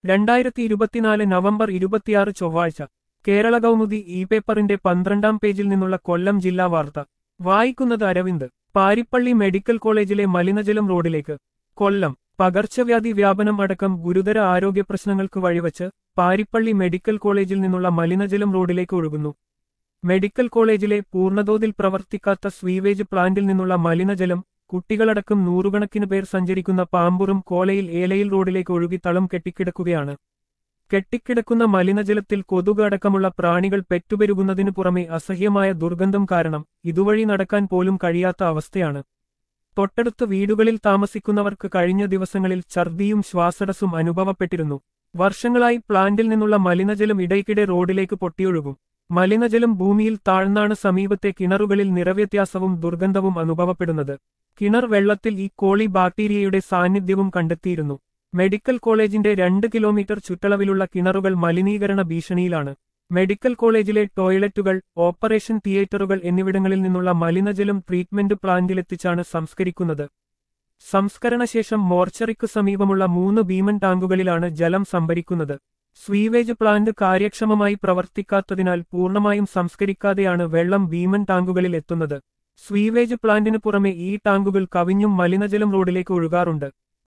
രണ്ടായിരത്തി ഇരുപത്തിനാല് നവംബർ ഇരുപത്തിയാറ് ചൊവ്വാഴ്ച കേരള കൗമുദി ഇ പേപ്പറിന്റെ പന്ത്രണ്ടാം പേജിൽ നിന്നുള്ള കൊല്ലം ജില്ലാ വാർത്ത വായിക്കുന്നത് അരവിന്ദ് പാരിപ്പള്ളി മെഡിക്കൽ കോളേജിലെ മലിനജലം റോഡിലേക്ക് കൊല്ലം പകർച്ചവ്യാധി വ്യാപനം അടക്കം ഗുരുതര ആരോഗ്യ പ്രശ്നങ്ങൾക്ക് വഴിവച്ച് പാരിപ്പള്ളി മെഡിക്കൽ കോളേജിൽ നിന്നുള്ള മലിനജലം റോഡിലേക്ക് ഒഴുകുന്നു മെഡിക്കൽ കോളേജിലെ പൂർണ്ണതോതിൽ പ്രവർത്തിക്കാത്ത സ്വീവേജ് പ്ലാന്റിൽ നിന്നുള്ള മലിനജലം കുട്ടികളടക്കം നൂറുകണക്കിന് പേർ സഞ്ചരിക്കുന്ന പാമ്പുറും കോലയിൽ ഏലയിൽ റോഡിലേക്ക് ഒഴുകി തളം കെട്ടിക്കിടക്കുകയാണ് കെട്ടിക്കിടക്കുന്ന മലിനജലത്തിൽ കൊതുക് അടക്കമുള്ള പ്രാണികൾ പെറ്റുപെരുകുന്നതിനു പുറമെ അസഹ്യമായ ദുർഗന്ധം കാരണം ഇതുവഴി നടക്കാൻ പോലും കഴിയാത്ത അവസ്ഥയാണ് തൊട്ടടുത്ത വീടുകളിൽ താമസിക്കുന്നവർക്ക് കഴിഞ്ഞ ദിവസങ്ങളിൽ ഛർദിയും ശ്വാസടസ്സും അനുഭവപ്പെട്ടിരുന്നു വർഷങ്ങളായി പ്ലാന്റിൽ നിന്നുള്ള മലിനജലം ഇടയ്ക്കിടെ റോഡിലേക്ക് പൊട്ടിയൊഴുകും മലിനജലം ഭൂമിയിൽ താഴ്ന്നാണ് സമീപത്തെ കിണറുകളിൽ നിറവ്യത്യാസവും ദുർഗന്ധവും അനുഭവപ്പെടുന്നത് കിണർ വെള്ളത്തിൽ ഈ കോളി ബാക്ടീരിയയുടെ സാന്നിധ്യവും കണ്ടെത്തിയിരുന്നു മെഡിക്കൽ കോളേജിന്റെ രണ്ട് കിലോമീറ്റർ ചുറ്റളവിലുള്ള കിണറുകൾ മലിനീകരണ ഭീഷണിയിലാണ് മെഡിക്കൽ കോളേജിലെ ടോയ്ലറ്റുകൾ ഓപ്പറേഷൻ തിയേറ്ററുകൾ എന്നിവിടങ്ങളിൽ നിന്നുള്ള മലിനജലം ട്രീറ്റ്മെന്റ് പ്ലാന്റിലെത്തിച്ചാണ് സംസ്കരിക്കുന്നത് സംസ്കരണശേഷം മോർച്ചറിക്ക് സമീപമുള്ള മൂന്ന് ഭീമൻ ടാങ്കുകളിലാണ് ജലം സംഭരിക്കുന്നത് സ്വീവേജ് പ്ലാന്റ് കാര്യക്ഷമമായി പ്രവർത്തിക്കാത്തതിനാൽ പൂർണ്ണമായും സംസ്കരിക്കാതെയാണ് വെള്ളം ഭീമൻ ടാങ്കുകളിൽ എത്തുന്നത് സ്വീവേജ് പ്ലാന്റിനു പുറമെ ഈ ടാങ്കുകൾ കവിഞ്ഞും മലിനജലം റോഡിലേക്ക് ഒഴുകാറുണ്ട്